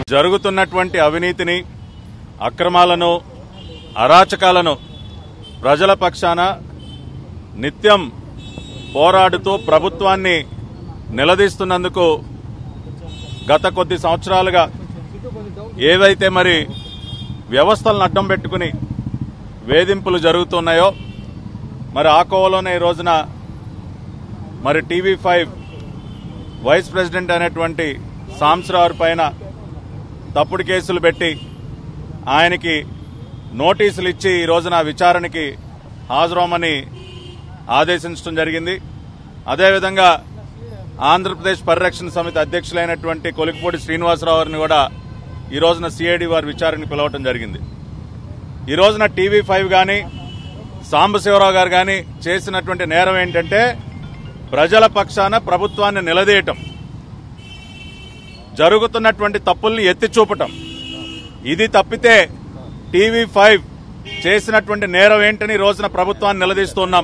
జరుగుతున్నటువంటి అవినీతిని అక్రమాలను అరాచకాలను ప్రజల పక్షాన నిత్యం పోరాడుతూ ప్రభుత్వాన్ని నిలదీస్తున్నందుకు గత కొద్ది సంవత్సరాలుగా ఏవైతే మరి వ్యవస్థలను అడ్డం పెట్టుకుని వేధింపులు జరుగుతున్నాయో మరి ఆ కోవలోనే ఈ రోజున మరి టీవీ ఫైవ్ వైస్ ప్రెసిడెంట్ అయినటువంటి సాంసరావు పైన తప్పుడు కేసులు పెట్టి ఆయనకి నోటీసులు ఇచ్చి ఈ రోజున విచారణకి హాజరవమని ఆదేశించడం జరిగింది అదేవిధంగా ఆంధ్రప్రదేశ్ పరిరక్షణ సమితి అధ్యక్షులైనటువంటి కొలికిపూడి శ్రీనివాసరావు గారిని కూడా ఈ రోజున సిఐడి వారి విచారణకు పిలవటం జరిగింది ఈ రోజున టీవీ ఫైవ్ కానీ సాంబశివరావు గారు కానీ చేసినటువంటి నేరం ఏంటంటే ప్రజల పక్షాన ప్రభుత్వాన్ని నిలదీయటం జరుగుతున్నటువంటి తప్పుల్ని ఎత్తి చూపటం ఇది తప్పితే టీవీ ఫైవ్ చేసినటువంటి నేరం ఏంటని ఈ రోజున ప్రభుత్వాన్ని నిలదీస్తున్నాం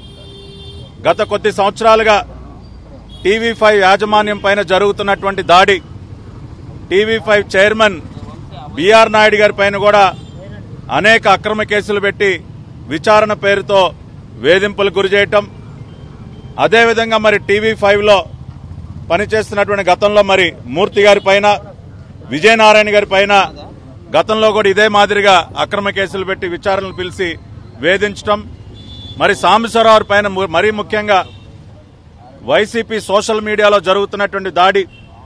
గత కొద్ది సంవత్సరాలుగా టీవీ ఫైవ్ యాజమాన్యం పైన జరుగుతున్నటువంటి దాడి TV five chairman BR Naidu గారి పైన కూడా అనేక అక్రమ కేసులు పెట్టి విచారణ పేరుతో వేధింపులు గురి చేయటం అదేవిధంగా మరి టీవీ ఫైవ్ లో పనిచేస్తున్నటువంటి గతంలో మరి మూర్తి గారి పైన విజయనారాయణ గారి పైన గతంలో కూడా ఇదే మాదిరిగా అక్రమ కేసులు పెట్టి విచారణలు పిలిచి వేధించటం మరి సాంబశివరావు పైన ము- మరీ ముఖ్యంగా వైసీపీ సోషల్ మీడియాలో జరుగుతున్నటువంటి దాడి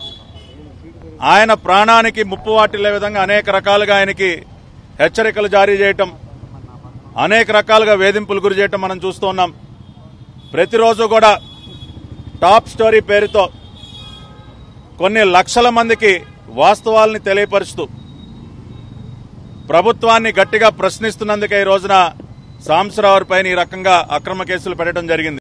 ఆయన ప్రాణానికి ముప్పు వాటిల్లే విధంగా అనేక రకాలుగా ఆయనకి హెచ్చరికలు జారీ చేయటం అనేక రకాలుగా వేధింపులు గురి చేయటం మనం చూస్తున్నాం ప్రతిరోజు కూడా టాప్ స్టోరీ పేరుతో కొన్ని లక్షల మందికి వాస్తవాల్ని తెలియపరుస్తూ ప్రభుత్వాన్ని గట్టిగా ప్రశ్నిస్తున్నందుకే ఈ రోజున సాంసరావు పైన ఈ రకంగా అక్రమ కేసులు పెట్టడం జరిగింది